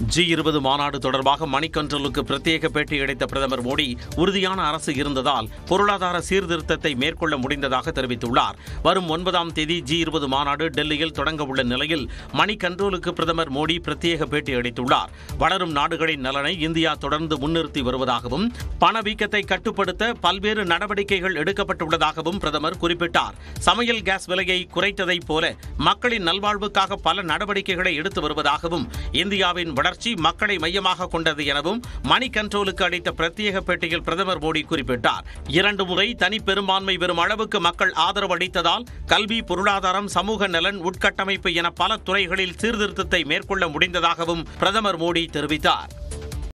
G இருபது மாநாடு தொடர்பாக மணிக்கொன்றலுக்கு பிரத்யேக பேட்டி அளித்த பிரதமர் மோடி உறுதியான அரசு இருந்ததால் பொருளாதார சீர்திருத்தத்தை மேற்கொள்ள முடிந்ததாக தெரிவித்துள்ளார் வரும் ஒன்பதாம் தேதி ஜி இருபது மாநாடு டெல்லியில் தொடங்க உள்ள நிலையில் மணிக்கண்ட்ரோலுக்கு பிரதமர் மோடி பிரத்யேக பேட்டி அளித்துள்ளார் வளரும் நாடுகளின் நலனை இந்தியா தொடர்ந்து முன்னிறுத்தி வருவதாகவும் பணவீக்கத்தை கட்டுப்படுத்த பல்வேறு நடவடிக்கைகள் எடுக்கப்பட்டுள்ளதாகவும் பிரதமர் குறிப்பிட்டார் சமையல் கேஸ் விலையை குறைத்ததைப் போல மக்களின் நல்வாழ்வுக்காக பல நடவடிக்கைகளை எடுத்து வருவதாகவும் இந்தியாவின் வளர்ச்சி மக்களை மையமாக கொண்டது எனவும் மணி கண்ட்ரோலுக்கு அளித்த பிரத்யேக பேட்டியில் பிரதமர் மோடி குறிப்பிட்டார் இரண்டு முறை தனி பெரும்பான்மை பெறும் அளவுக்கு மக்கள் ஆதரவு அளித்ததால் கல்வி பொருளாதாரம் சமூக நலன் உட்கட்டமைப்பு என பல துறைகளில் சீர்திருத்தத்தை மேற்கொள்ள முடிந்ததாகவும் பிரதமர் மோடி தெரிவித்தார்